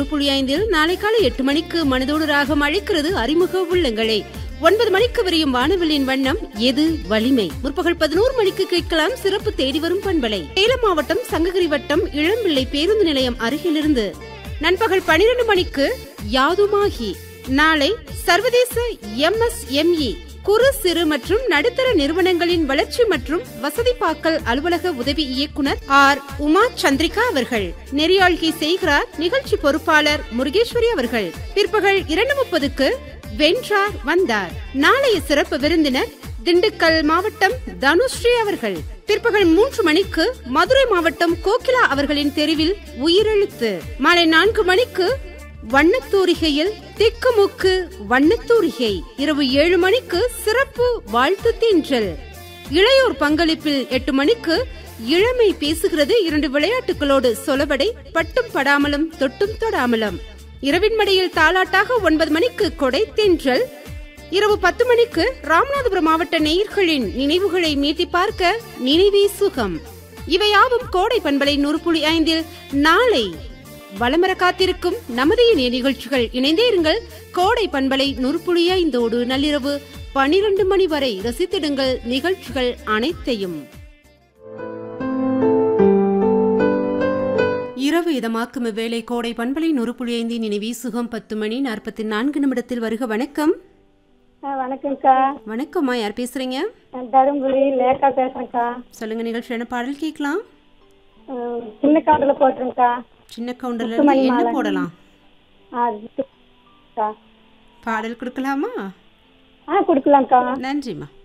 புள்ளி ஐந்தில் நாளை காலை எட்டு மணிக்கு மனதோடு ராகம் அழைக்கிறது அறிமுக உள்ளங்களை ஒன்பது மணிக்கு விரியும் வானவில்லின் வண்ணம் எது வலிமை முற்பகல் பதினோரு மணிக்கு கேட்கலாம் சிறப்பு தேடி வரும் பண்பலை சேலம் மாவட்டம் சங்ககிரி வட்டம் இளம்பிள்ளை பேருந்து நிலையம் அருகிலிருந்து நண்பகல் பனிரெண்டு மணிக்கு யாதுமாகி நாளை சர்வதேச எம்எஸ்எம்இ குறு சிறு மற்றும் நடுத்தர நிறுவனங்களின் வளர்ச்சி மற்றும் வசதிப்பாக்கல் அலுவலக உதவி இயக்குனர் ஆர் உமா சந்திரிகா அவர்கள் நெறியாழ்கை செய்கிறார் நிகழ்ச்சி பொறுப்பாளர் முருகேஸ்வரி அவர்கள் பிற்பகல் இரண்டு முப்பதுக்கு வென்றார் வந்தார் நாளைய சிறப்பு விருந்தினர் திண்டுக்கல் மாவட்டம் தனுஸ்ரீ அவர்கள் பிற்பகல் மூன்று மணிக்கு மதுரை மாவட்டம் கோகிலா அவர்களின் தெருவில் உயிரெழுத்து மாலை நான்கு மணிக்கு வண்ணத்தூரிகையில் திக்குமுக்கு வண்ணத்தூரிகை இரவு ஏழு மணிக்கு சிறப்பு வாழ்த்து தீன்றல் இளையோர் பங்களிப்பில் எட்டு மணிக்கு இளமை பேசுகிறது இரண்டு விளையாட்டுகளோடு சொலவடை பட்டும் படாமலும் தொட்டும் தொடாமலும் இரவின் மடியில் தாலாட்டாக ஒன்பது மணிக்கு கொடை தென்றல் இரவு பத்து மணிக்கு ராமநாதபுரம் மாவட்ட நேயர்களின் நினைவுகளை மீட்டி பார்க்க நினைவே சுகம் இவையாவும் கோடை பண்பலை நூறு புள்ளி ஐந்தில் நாளை வளமர காத்திருக்கும் நமது இணைய நிகழ்ச்சிகள் இணைந்தே இருங்கள் கோடை பண்பலை நூறு புள்ளி ஐந்தோடு நள்ளிரவு பனிரெண்டு மணி வரை ரசித்திடுங்கள் நிகழ்ச்சிகள் அனைத்தையும் இரவு இதமாக்கும் இவ்வேளை கோடை பண்பலை நூறு புள்ளி ஐந்தின் நினைவி சுகம் பத்து மணி நாற்பத்தி நான்கு நிமிடத்தில் வருக வணக்கம் ஆ வணக்கம்க்கா வணக்கம்மா யார் பேசுறீங்க நான் தருமபுரி லேக்கா பேசுறேன்க்கா சொல்லுங்க நிகழ்ச்சி என்ன பாடல் கேட்கலாம் ம், சின்ன காட்டில் போட்டுருங்கக்கா சின்ன கவுண்டர்ல இருந்து என்ன போடலாம் ஆ இதுக்கா. பாடல் கொடுக்கலாமா ஆ கொடுக்கலாம்க்கா நன்றிம்மா